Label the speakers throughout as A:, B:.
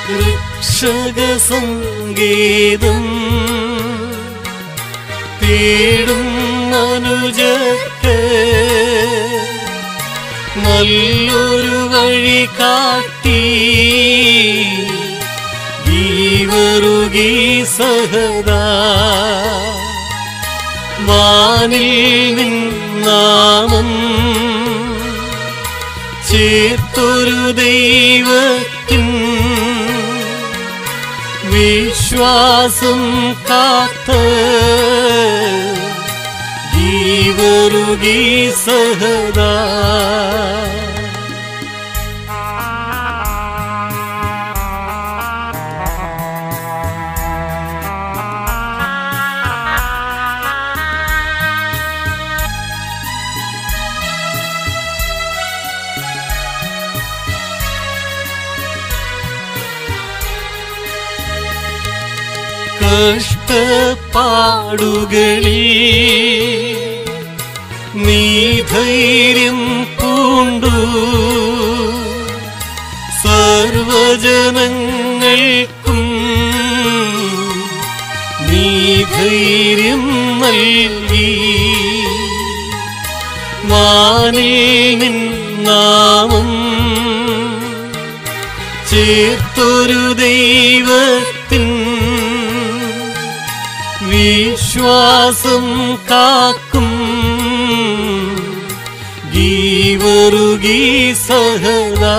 A: രക്ഷക സങ്കേതം തേടും മനുജക്ക് നല്ലൊരു വഴി കാട്ടി ജീവറുകി സഹദാ വാനിൽ നിന്നാമം ചേർത്തൊരു ദൈവത്തിൻ വിശ്വാസം കാത്ത് ജീവറുകി സഹദാ കഷ്ടപ്പാടുകളിൽ നീ ധൈര്യം പൂണ്ടു സർവജനങ്ങൾക്കും നീ ധൈര്യം നൽകി വാനിൽ നിന്നാമം ചേർത്തൊരു ദൈവത്തിൻ വിശ്വാസം കാക്കും ജീവറുകി സഹദാ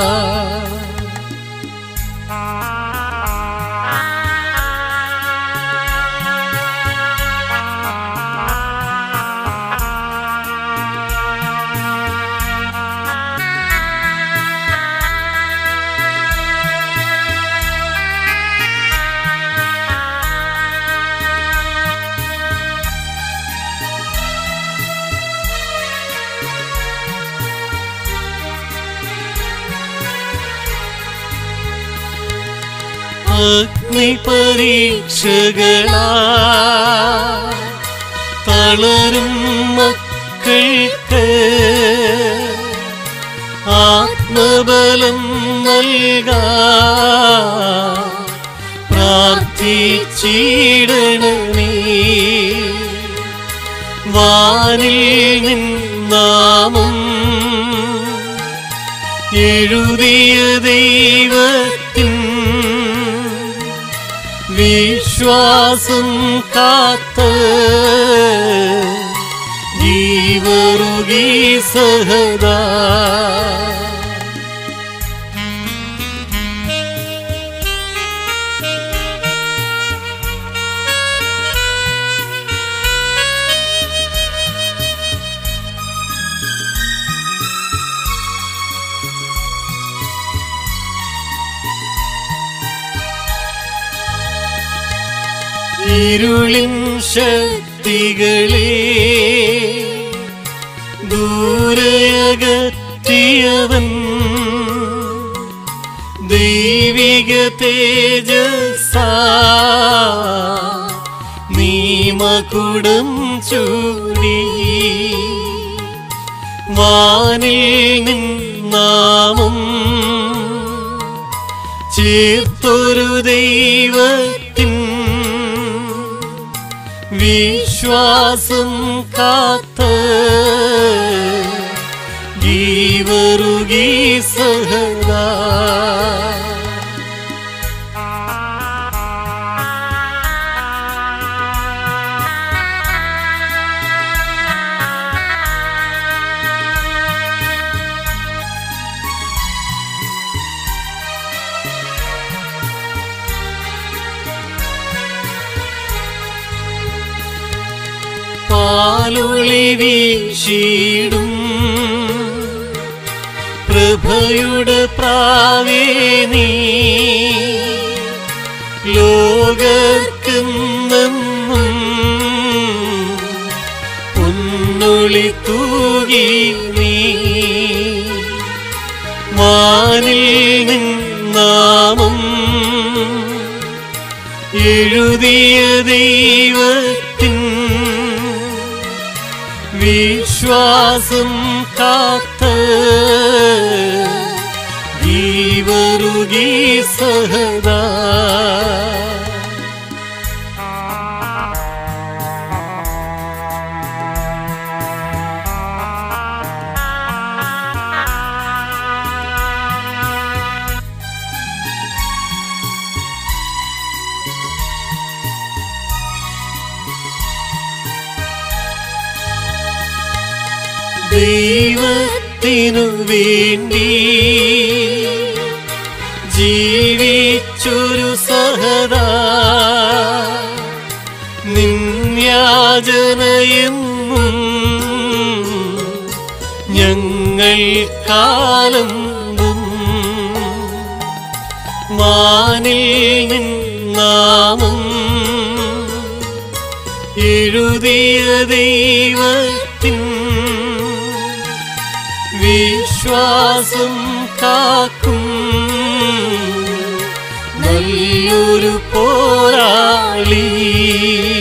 A: അഗ്നി പരീക്ഷകളാ തളരും മക്കൾക്ക് ആത്മബലം നൽകാ പ്രാർത്ഥിച്ചിടണമേ വാനിൽ നിന്നാമം എഴുതിയ ദൈവത്തിൻ വിശ്വാസം കാത്ത് ജീവറുകി സഹദാ ഇരുളിൻ ശക്തികളെ ദൂരയകറ്റിയവൻ ദൈവിക തേജസ നീമകുടം ചൂടി വാനിൽ നിന്നാമം ചേർത്തൊരു ദൈവത്തിൻ വിശ്വാസം കാത്ത് ജീവറുകി സഹദാ പാലുളി വീശിടും പ്രഭയുടെ പ്രാവേ നീ ലോകർക്കെന്നും പൊന്നൊളി തൂകി നീ വാനിൽ നിന്നാമം എഴുതിയ ദൈവത്തിൻ വിശ്വാസം കാത്ത് കൈവരുകി സഹദാ ദൈവത്തിനു വേണ്ടി ജീവിച്ചൊരു സഹദാ നിന്യാജനയെന്നും ഞങ്ങൾ കാലം മാനിൽ നിന്നാമം എഴുതിയ ദൈവത്തിൻ വിശ്വാസം കാക്കും നല്ലൊരു പോരാളി